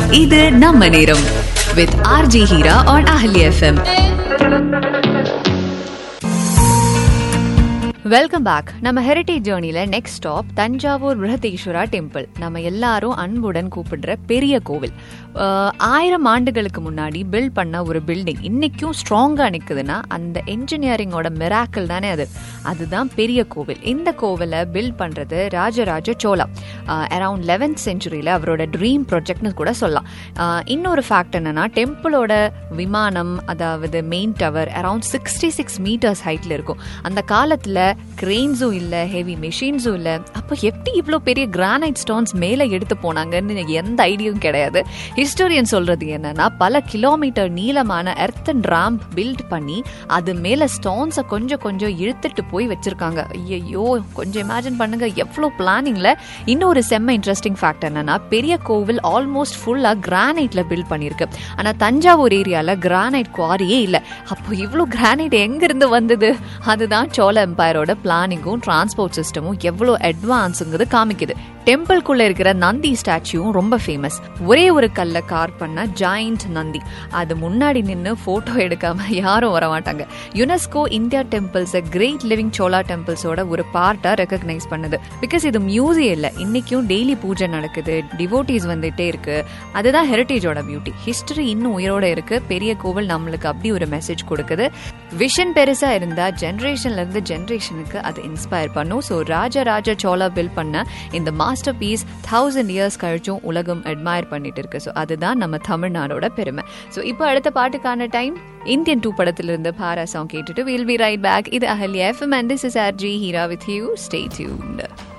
இது நம்ம நேரம் with RG Heera on Ahalya FM welcome back நம்ம ஹெரிட்டேஜ் ஜேர்னில next stop Thanjavur Brihadeeswara temple நம்ம எல்லாரும் அன்புடன் கூப்பிடுற பெரிய கோவில் அஹ், ஆயிரம் ஆண்டுகளுக்கு முன்னாடி பில்ட் பண்ண ஒரு பில்டிங் இன்னைக்கும் ஸ்ட்ராங்கா நிக்குதுன்னா அந்த என்ஜினியரிங்கோட மிராக்கிள் தானே அது அதுதான் பெரிய கோவில் இந்த கோவிலை பில்ட் பண்றது ராஜராஜ சோழா அரவுண்ட் லெவன்த் செஞ்சுரியில அவரோட ட்ரீம் ப்ராஜெக்ட்னு கூட சொல்லலாம் அஹ், இன்னொரு ஃபேக்ட் என்னன்னா டெம்பிளோட விமானம் அதாவது main tower around sixty six metres ஹைட்ல இருக்கும் அந்த காலத்துல கிரெயின்ஸும் இல்ல ஹெவி மெஷின்ஸும் இல்ல அப்போ எப்படி இவ்வளோ பெரிய கிரானைட் ஸ்டோன்ஸ் மேலே எடுத்து போனாங்கன்னு எனக்கு எந்த ஐடியாவும் கிடையாது ஹிஸ்டோரியன் சொல்றது என்னன்னா பல கிலோமீட்டர் நீளமான எர்த்தன் ராம்ப் பில்ட் பண்ணி அது மேல ஸ்டோன்ஸை கொஞ்சம் கொஞ்சம் இழுத்துட்டு போய் வச்சிருக்காங்க ஐயோ கொஞ்சம் இமேஜின் பண்ணுங்க எவ்வளோ பிளானிங்ல இன்னொரு செம்ம இன்ட்ரெஸ்டிங் ஃபேக்ட் என்னன்னா பெரிய கோவில் ஆல்மோஸ்ட் ஃபுல்லா கிரானைட்ல பில்ட் பண்ணியிருக்கு ஆனா தஞ்சாவூர் ஏரியால கிரானைட் குவாரியே இல்லை அப்போ இவ்வளோ கிரானைட் எங்க இருந்து வந்தது அதுதான் சோழ எம்பையரோட பிளானிங்கும் டிரான்ஸ்போர்ட் சிஸ்டமும் எவ்வளோ அட்வான்ஸுங்கிறது காமிக்குது டெம்பிள்குள்ள இருக்கிற நந்தி ஸ்டாச்சுவும் ரொம்ப ஃபேமஸ் ஒரே ஒரு கல்ல கார் பண்ண ஜாயிண்ட் நந்தி அது முன்னாடி நின்று போட்டோ எடுக்காம யாரும் வர மாட்டாங்க UNESCO India temples great living Chola டெம்பிள்ஸோட ஒரு பார்ட்டா ரெக்கக்னைஸ் பண்ணுது பிகாஸ் இது மியூசியம் இல்லை இன்னைக்கும் டெய்லி பூஜை நடக்குது டிவோட்டிஸ் வந்துட்டே இருக்கு அதுதான் ஹெரிட்டேஜோட பியூட்டி ஹிஸ்டரி இன்னும் உயிரோட இருக்கு பெரிய கோவில் நம்மளுக்கு அப்படி ஒரு மெசேஜ் கொடுக்குது விஷன் பெருசா இருந்தா ஜென்ரேஷன்ல இருந்து ஜென்ரேஷனுக்கு அது இன்ஸ்பயர் பண்ணும் ஸோ ராஜராஜ சோழா பில் பண்ண இந்த மாஸ்டர் பீஸ் தௌசண்ட் இயர்ஸ் கழிச்சும் உலகம் அட்மயர் பண்ணிட்டு இருக்கு ஸோ அதுதான் நம்ம தமிழ்நாடோட பெருமை ஸோ இப்போ அடுத்த பாட்டுக்கான டைம் இந்தியன் டூ படத்திலிருந்து பாரா சாங் கேட்டுட்டு வில் பி ரைட் பேக் இது Ahalya FM and this is R G Heera with you stay tuned